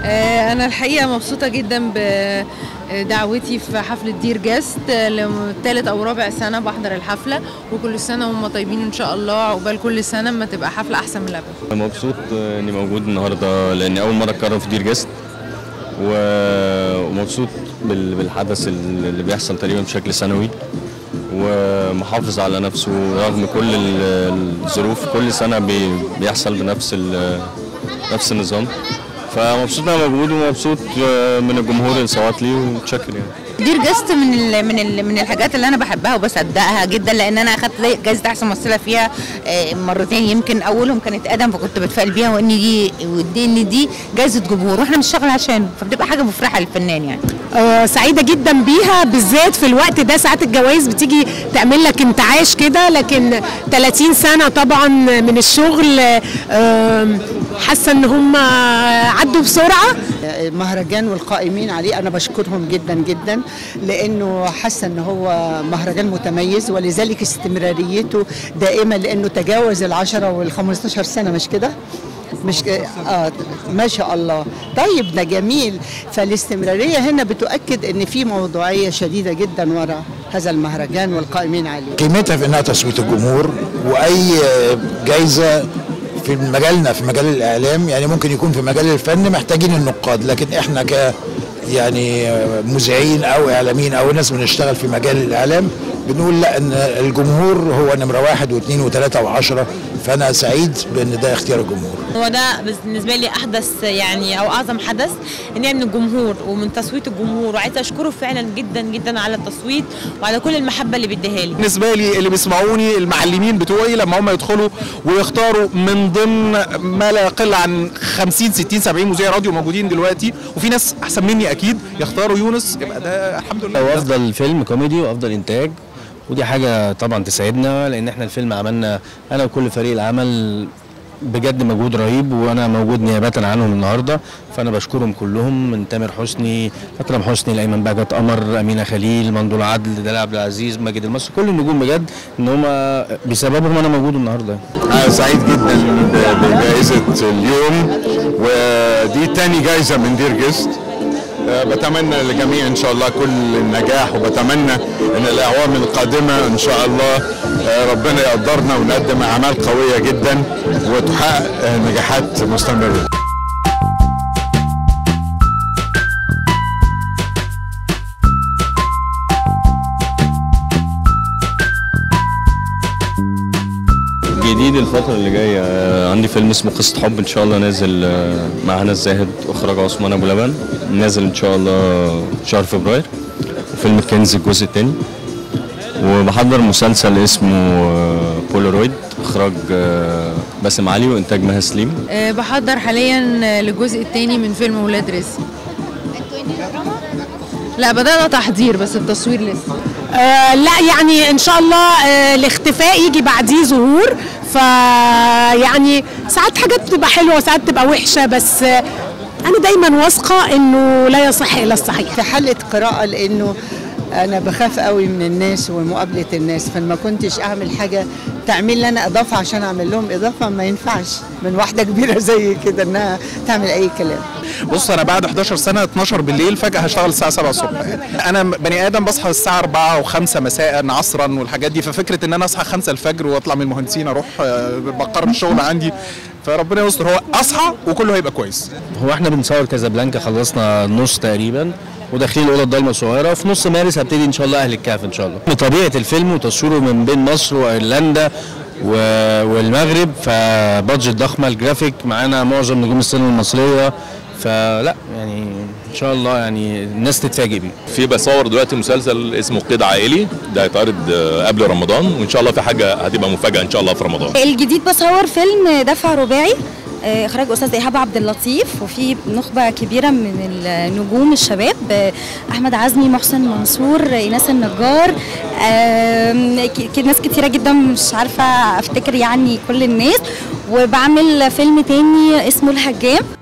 آه، أنا الحقيقة مبسوطة جدا بدعوتي في حفلة دير جاست لثالث أو رابع سنة بحضر الحفلة وكل سنة وهم طيبين إن شاء الله عقبال كل سنة ما تبقى حفلة أحسن من اللي قبل مبسوط اني موجود النهارده لاني اول مره اتكرم في دير جيست و- ومبسوط بال- بالحدث اللي بيحصل تقريبا بشكل سنوي ومحافظ على نفسه رغم كل ال- الظروف كل سنه بي- بيحصل بنفس ال- نفس النظام فمبسوط ان انا موجود ومبسوط من الجمهور اللي صوت لي ومتشكر يعني دير جاست من ال من ال من الحاجات اللي انا بحبها وبصدقها جدا لان انا اخدت زي- جايزه احسن ممثله فيها آه، مرتين يمكن اولهم كانت ادم فكنت بتفائل بيها وان دي ودي ان دي جايزه جمهور واحنا بنشتغل عشانه فبتبقى حاجه مفرحه للفنان يعني آه، سعيده جدا بيها بالذات في الوقت ده ساعات الجوائز بتيجي تعمل لك انتعاش كده لكن 30 سنه طبعا من الشغل آه، حاسه ان هم عدوا بسرعه مهرجان والقائمين عليه انا بشكرهم جدا جدا لانه حاسه ان هو مهرجان متميز ولذلك استمراريته دائمه لانه تجاوز العشرة والخمستاشر سنه مش كده؟ مش ك- اه ما شاء الله طيب ده جميل فالاستمراريه هنا بتؤكد ان في موضوعيه شديده جدا وراء هذا المهرجان والقائمين عليه قيمتها في انها تصويت الجمهور واي جايزه في مجالنا في مجال الاعلام يعني ممكن يكون في مجال الفن محتاجين النقاد لكن احنا ك يعني مذيعين او اعلاميين او ناس بنشتغل في مجال الاعلام بنقول لا ان الجمهور هو نمره واحد واثنين وثلاثه وعشره فانا سعيد بان ده اختيار الجمهور هو ده بالنسبه لي احدث يعني او اعظم حدث ان هي من الجمهور ومن تصويت الجمهور وعايزه اشكره فعلا جدا جدا على التصويت وعلى كل المحبه اللي بيديها لي بالنسبه لي اللي بيسمعوني المعلمين بتوعي لما هم يدخلوا ويختاروا من ضمن ما لا يقل عن 50 60 70 مذيع راديو موجودين دلوقتي وفي ناس احسن مني اكيد يختاروا يونس يبقى ده الحمد لله وافضل فيلم كوميدي وافضل انتاج ودي حاجه طبعا تسعدنا لان احنا الفيلم عملنا انا وكل فريق العمل بجد مجهود رهيب وانا موجود نيابه عنهم النهارده فانا بشكرهم كلهم من تامر حسني اكرم حسني لايمن بهجت قمر امينه خليل مندول عدل دلال عبد العزيز ماجد المصري كل النجوم بجد ان هم بسببهم انا موجود النهارده أنا سعيد جدا ب- بجائزة اليوم ودي تاني جائزة من دير جيست آه، بتمنى للجميع ان شاء الله كل النجاح وبتمنى ان الاعوام القادمه ان شاء الله آه، ربنا يقدرنا ونقدم اعمال قويه جدا وتحقق آه، نجاحات مستمره جديد الفترة اللي جاية آه، عندي فيلم اسمه قصة حب إن شاء الله نازل آه، مع هنا الزاهد إخراج عثمان أبو لبن نازل إن شاء الله شهر فبراير وفيلم الكنز الجزء الثاني وبحضر مسلسل اسمه آه، بولارويد إخراج آه، باسم علي وإنتاج مها سليم آه، بحضر حاليا للجزء الثاني من فيلم ولاد رزق لا بدأنا تحضير بس التصوير لسه آه لا يعني ان شاء الله آه الاختفاء يجي بعديه ظهور فيعني ساعات حاجات بتبقى حلوه وساعات بتبقى وحشه بس آه انا دايما واثقه انه لا يصح الا الصحيح في حالة قراءة لأنه أنا بخاف قوي من الناس ومقابلة الناس فما كنتش أعمل حاجة تعمل لي أنا إضافة عشان أعمل لهم إضافة ما ينفعش من واحدة كبيرة زي كده إنها تعمل أي كلام بص انا بعد 11 سنه 12 بالليل فجاه هشتغل الساعه 7 الصبح انا بني ادم بصحى الساعه 4 و5 مساء عصرا والحاجات دي ففكره ان انا اصحى 5 الفجر واطلع من المهندسين اروح آه، بقرب الشغل عندي فربنا يستر هو اصحى وكله هيبقى كويس هو احنا بنصور كازابلانكا خلصنا نص تقريبا وداخلين الاوضه الضلمه الصغيره وفي نص مارس هبتدي ان شاء الله اهل الكهف ان شاء الله بطبيعه الفيلم وتصويره من بين مصر وايرلندا و... والمغرب فبادجت ضخمه الجرافيك معانا معظم نجوم السينما المصريه فلا يعني ان شاء الله يعني الناس تتفاجئ بيه في بصور دلوقتي مسلسل اسمه قيد عائلي ده هيتعرض آه، قبل رمضان وان شاء الله في حاجه هتبقى مفاجاه ان شاء الله في رمضان الجديد بصور فيلم دفع رباعي آه، اخراج استاذ ايهاب عبد اللطيف وفي نخبه كبيره من النجوم الشباب آه، احمد عزمي محسن منصور ايناس النجار آم، ك- ك- ناس كتيره جدا مش عارفه افتكر يعني كل الناس وبعمل فيلم تاني اسمه الهجام